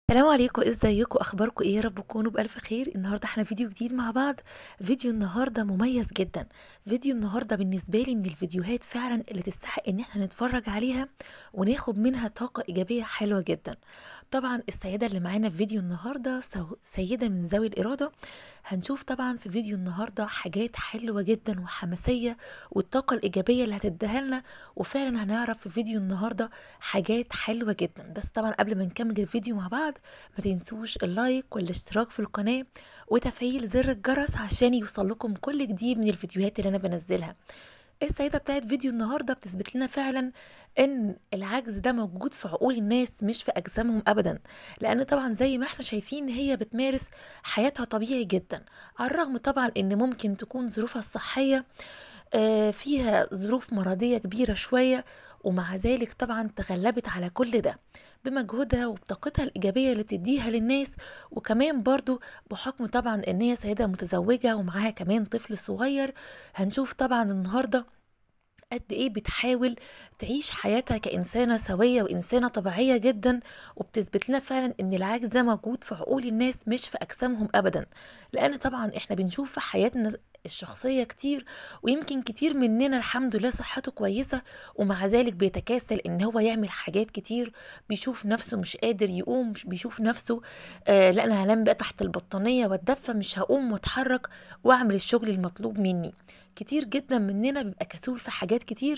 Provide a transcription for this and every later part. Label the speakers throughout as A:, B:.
A: السلام عليكم ازيكم اخباركم ايه يا رب تكونوا بالف خير النهارده احنا فيديو جديد مع بعض فيديو النهارده مميز جدا فيديو النهارده بالنسبه لي من الفيديوهات فعلا اللي تستحق ان احنا نتفرج عليها وناخد منها طاقه ايجابيه حلوه جدا طبعا السيده اللي معانا في فيديو النهارده سو- سيده من ذوي الاراده هنشوف طبعا في فيديو النهارده حاجات حلوه جدا وحماسيه والطاقه الايجابيه اللي هتديها لنا وفعلا هنعرف في فيديو النهارده حاجات حلوه جدا بس طبعا قبل ما نكمل الفيديو مع بعض ما تنسوش اللايك والاشتراك في القناة وتفعيل زر الجرس عشان يوصل لكم كل جديد من الفيديوهات اللي انا بنزلها السيدة بتاعت فيديو النهاردة بتثبت لنا فعلا ان العجز ده موجود في عقول الناس مش في اجسامهم ابدا لان طبعا زي ما احنا شايفين هي بتمارس حياتها طبيعي جدا على الرغم طبعا ان ممكن تكون ظروفها الصحية آه، فيها ظروف مرضية كبيرة شوية ومع ذلك طبعا تغلبت على كل ده بمجهودها وبطاقتها الإيجابية اللي بتديها للناس وكمان برضو بحكم طبعا إن هي سيدة متزوجة ومعاها كمان طفل صغير هنشوف طبعا النهاردة قد ايه بتحاول تعيش حياتها كإنسانة سوية وإنسانة طبيعية جدا وبتثبت لنا فعلا إن العجز ده موجود في عقول الناس مش في أجسامهم أبدا لأن طبعا إحنا بنشوف في حياتنا الشخصية كتير ويمكن كتير مننا الحمد لله صحته كويسة ومع ذلك بيتكاسل إن هو يعمل حاجات كتير بيشوف نفسه مش قادر يقوم مش بيشوف نفسه آه لا أنا هنام بقى تحت البطانية واتدفى مش هقوم واتحرك وأعمل الشغل المطلوب مني كتير جدا مننا بيبقى كسول في حاجات كتير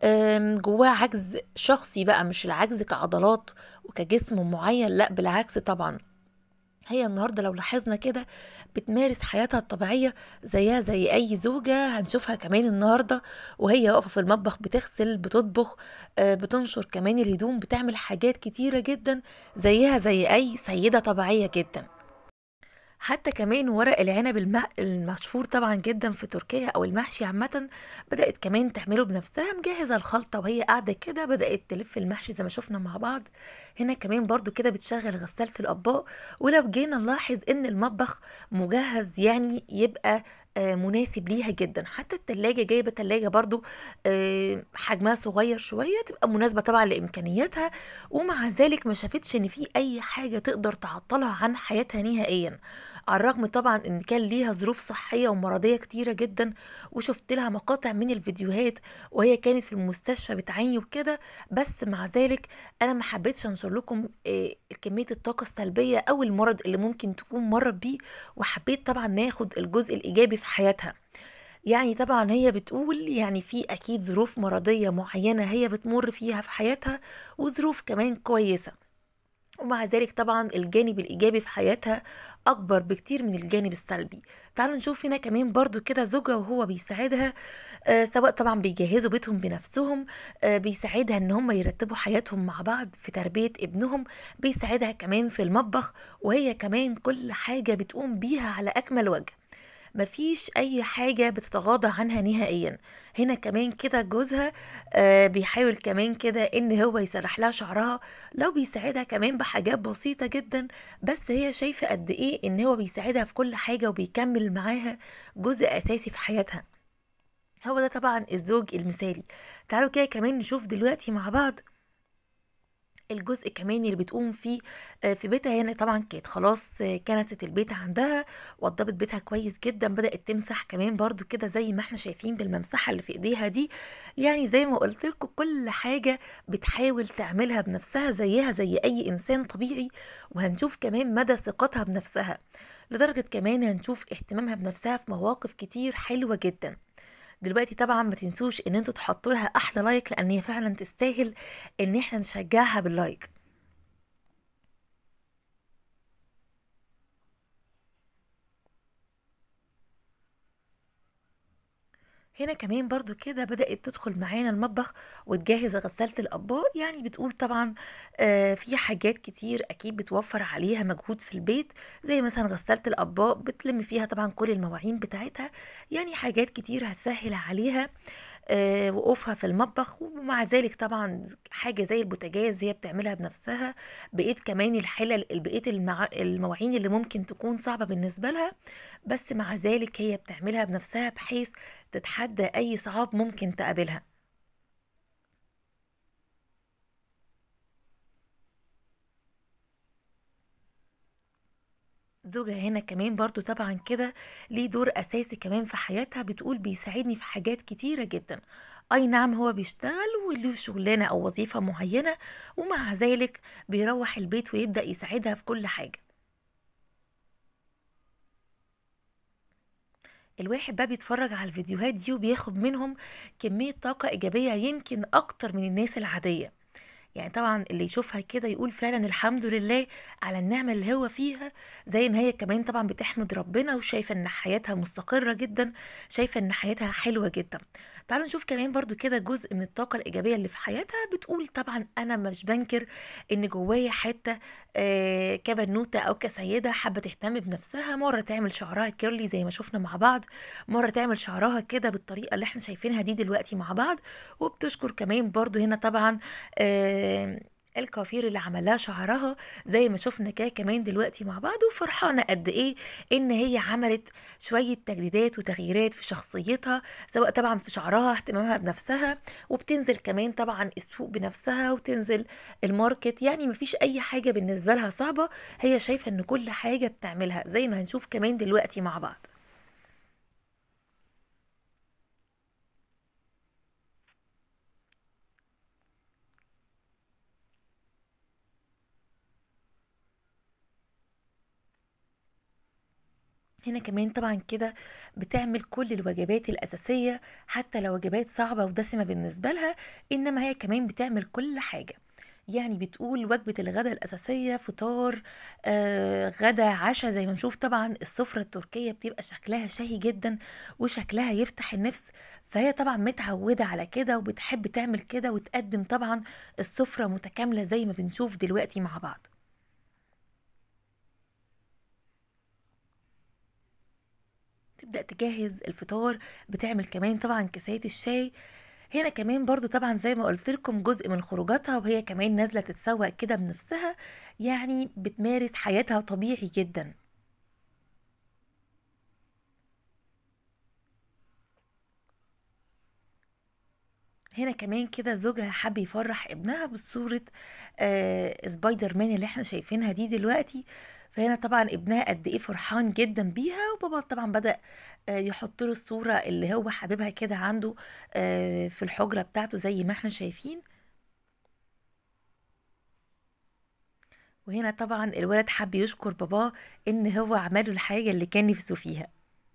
A: آم، جواه عجز شخصي بقى مش العجز كعضلات وكجسم معين لا بالعكس طبعا هي النهارده لو لاحظنا كده بتمارس حياتها الطبيعية زيها زي أي زوجة هنشوفها كمان النهارده وهي واقفة في المطبخ بتغسل بتطبخ آه، بتنشر كمان الهدوم بتعمل حاجات كتيرة جدا زيها زي أي سيدة طبيعية جدا حتى كمان ورق العنب الم... المشهور طبعا جدا في تركيا او المحشي عامه بدات كمان تعمله بنفسها مجهزه الخلطه وهي قاعده كده بدات تلف المحشي زي ما شفنا مع بعض هنا كمان برضو كده بتشغل غساله الاطباق ولو جينا نلاحظ ان المطبخ مجهز يعني يبقى آه، مناسب ليها جدا حتى التلاجة جايبة تلاجة برضو آه، حجمها صغير شوية تبقى مناسبة طبعا لإمكانياتها ومع ذلك ما شافتش ان في اي حاجة تقدر تعطلها عن حياتها نهائيا على الرغم طبعا ان كان ليها ظروف صحية ومرضية كتيرة جدا وشفت لها مقاطع من الفيديوهات وهي كانت في المستشفى بتعاني وكده بس مع ذلك انا ما حبيتش انشر لكم آه، كمية الطاقة السلبية او المرض اللي ممكن تكون مرت بيه وحبيت طبعا ناخد الجزء الايجابي في حياتها يعني طبعا هي بتقول يعني في اكيد ظروف مرضية معينة هي بتمر فيها في حياتها وظروف كمان كويسة ومع ذلك طبعا الجانب الإيجابي في حياتها أكبر بكتير من الجانب السلبي تعالوا نشوف هنا كمان برضو كده زوجها وهو بيساعدها آه سواء طبعا بيجهزوا بيتهم بنفسهم آه بيساعدها ان هم يرتبوا حياتهم مع بعض في تربية ابنهم بيساعدها كمان في المطبخ وهي كمان كل حاجة بتقوم بيها على أكمل وجه مفيش اي حاجة بتتغاضى عنها نهائيا هنا كمان كده جوزها آه بيحاول كمان كده ان هو يسرح لها شعرها لو بيساعدها كمان بحاجات بسيطة جدا بس هي شايفة قد ايه ان هو بيساعدها في كل حاجة وبيكمل معاها جزء اساسي في حياتها هو ده طبعا الزوج المثالي تعالوا كده كمان نشوف دلوقتي مع بعض الجزء كمان اللي بتقوم فيه آه، في بيتها هنا طبعا كانت خلاص آه، كنست البيت عندها وضبت بيتها كويس جدا بدأت تمسح كمان برضو كده زي ما احنا شايفين بالممسحة اللي في ايديها دي يعني زي ما قلت لكم كل حاجة بتحاول تعملها بنفسها زيها زي اي انسان طبيعي وهنشوف كمان مدى ثقتها بنفسها لدرجة كمان هنشوف اهتمامها بنفسها في مواقف كتير حلوة جدا دلوقتي طبعا ما تنسوش ان انتوا تحطوا لها احلى لايك لان هي فعلا تستاهل ان احنا نشجعها باللايك هنا كمان برضو كده بدأت تدخل معانا المطبخ وتجهز غسالة الأطباق يعني بتقول طبعا آه في حاجات كتير أكيد بتوفر عليها مجهود في البيت زي مثلا غسالة الأطباق بتلم فيها طبعا كل المواعين بتاعتها يعني حاجات كتير هتسهل عليها آه وقوفها في المطبخ ومع ذلك طبعا حاجة زي البوتاجاز هي بتعملها بنفسها بقيت كمان الحلل بقيت المع... المواعين اللي ممكن تكون صعبة بالنسبة لها بس مع ذلك هي بتعملها بنفسها بحيث تتحدى أي صعاب ممكن تقابلها زوجها هنا كمان برضو طبعا كده ليه دور اساسي كمان في حياتها بتقول بيساعدني في حاجات كتيرة جدا اي نعم هو بيشتغل وله شغلانة او وظيفة معينة ومع ذلك بيروح البيت ويبدأ يساعدها في كل حاجة الواحد بقى بيتفرج على الفيديوهات دي وبياخد منهم كمية طاقة إيجابية يمكن أكتر من الناس العادية يعني طبعا اللي يشوفها كده يقول فعلا الحمد لله على النعمة اللي هو فيها زي ما هي كمان طبعا بتحمد ربنا وشايفة ان حياتها مستقرة جدا شايفة ان حياتها حلوة جدا تعالوا نشوف كمان برضو كده جزء من الطاقة الإيجابية اللي في حياتها بتقول طبعا أنا مش بنكر إن جوايا حتة آه كبنوتة أو كسيدة حابة تهتم بنفسها مرة تعمل شعرها كيرلي زي ما شفنا مع بعض مرة تعمل شعرها كده بالطريقة اللي احنا شايفينها دي دلوقتي مع بعض وبتشكر كمان برضو هنا طبعا آه الكوافير اللي عملها شعرها زي ما شفنا كده كمان دلوقتي مع بعض وفرحانه قد ايه ان هي عملت شويه تجديدات وتغييرات في شخصيتها سواء طبعا في شعرها اهتمامها بنفسها وبتنزل كمان طبعا السوق بنفسها وتنزل الماركت يعني مفيش اي حاجه بالنسبه لها صعبه هي شايفه ان كل حاجه بتعملها زي ما هنشوف كمان دلوقتي مع بعض هنا كمان طبعا كده بتعمل كل الوجبات الأساسية حتى لو وجبات صعبة ودسمة بالنسبة لها إنما هي كمان بتعمل كل حاجة يعني بتقول وجبة الغداء الأساسية فطار آه غدا عشاء زي ما نشوف طبعا السفرة التركية بتبقى شكلها شهي جدا وشكلها يفتح النفس فهي طبعا متعودة على كده وبتحب تعمل كده وتقدم طبعا السفرة متكاملة زي ما بنشوف دلوقتي مع بعض تبدأ تجهز الفطار بتعمل كمان طبعا كاسات الشاي هنا كمان برضو طبعا زي ما قلت لكم جزء من خروجاتها وهي كمان نازلة تتسوق كده بنفسها يعني بتمارس حياتها طبيعي جدا هنا كمان كده زوجها حب يفرح ابنها بصورة آه سبايدر مان اللي احنا شايفينها دي دلوقتي فهنا طبعا ابنها قد ايه فرحان جدا بيها وبابا طبعا بدأ آه يحط له الصورة اللي هو حبيبها كده عنده آه في الحجرة بتاعته زي ما احنا شايفين وهنا طبعا الولد حب يشكر باباه ان هو عمله الحاجة اللي كان نفسه فيها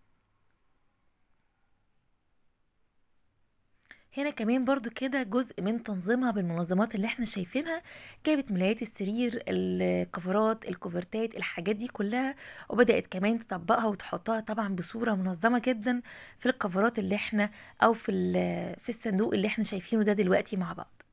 A: هنا كمان برضو كده جزء من تنظيمها بالمنظمات اللي احنا شايفينها جابت ملايات السرير الكفرات الكوفرتات الحاجات دي كلها وبدأت كمان تطبقها وتحطها طبعا بصورة منظمة جدا في الكفرات اللي احنا او في, في الصندوق اللي احنا شايفينه ده دلوقتي مع بعض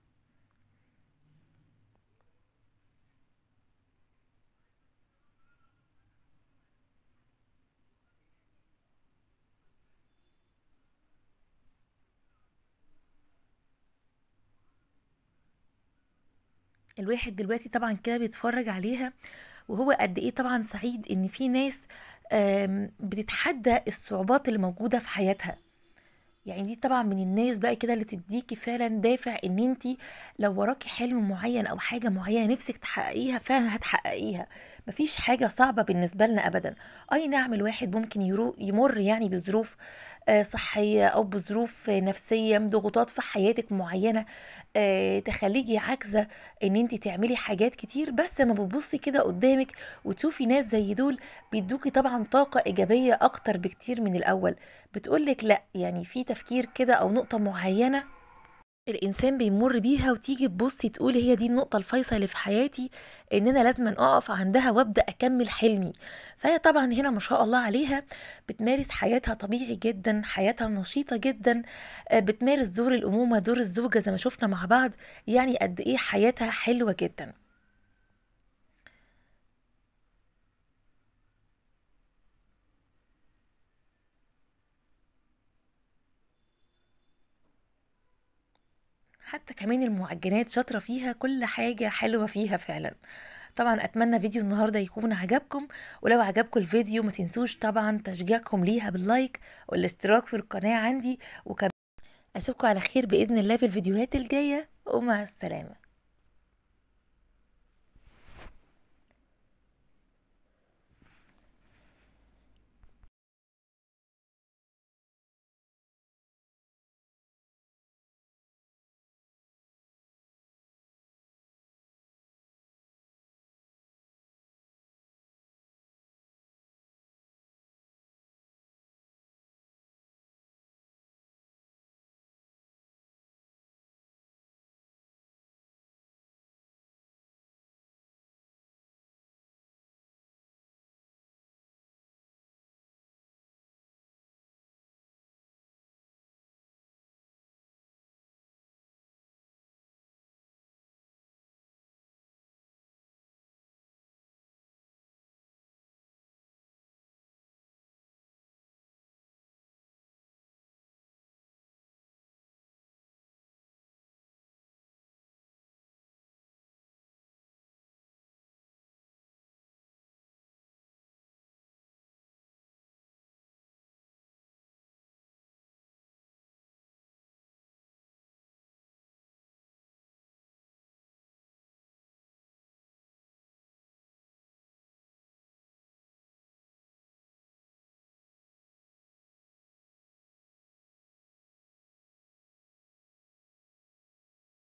A: الواحد دلوقتي طبعا كده بيتفرج عليها وهو قد ايه طبعا سعيد ان في ناس بتتحدى الصعوبات اللي موجودة في حياتها يعني دي طبعا من الناس بقى كده اللي تديكي فعلا دافع ان انت لو وراكي حلم معين او حاجة معينة نفسك تحققيها فعلا هتحققيها مفيش حاجة صعبة بالنسبة لنا ابدا اي نعم الواحد ممكن يمر يعني بظروف صحية او بظروف نفسية ضغوطات في حياتك معينة تخليكي عاجزة ان انت تعملي حاجات كتير بس ما بتبصي كده قدامك وتشوفي ناس زي دول بيدوكي طبعا طاقة ايجابية اكتر بكتير من الاول بتقولك لا يعني في تفكير كده او نقطة معينة الانسان بيمر بيها وتيجي تبصي تقولي هي دي النقطه الفيصل اللي في حياتي ان انا لازم اقف عندها وابدا اكمل حلمي فهي طبعا هنا ما شاء الله عليها بتمارس حياتها طبيعي جدا حياتها نشيطه جدا بتمارس دور الامومه دور الزوجه زي ما شفنا مع بعض يعني قد ايه حياتها حلوه جدا حتى كمان المعجنات شاطرة فيها كل حاجة حلوة فيها فعلا طبعا اتمنى فيديو النهاردة يكون عجبكم ولو عجبكم الفيديو ما تنسوش طبعا تشجيعكم ليها باللايك والاشتراك في القناة عندي وكمان اشوفكم على خير بإذن الله في الفيديوهات الجاية ومع السلامة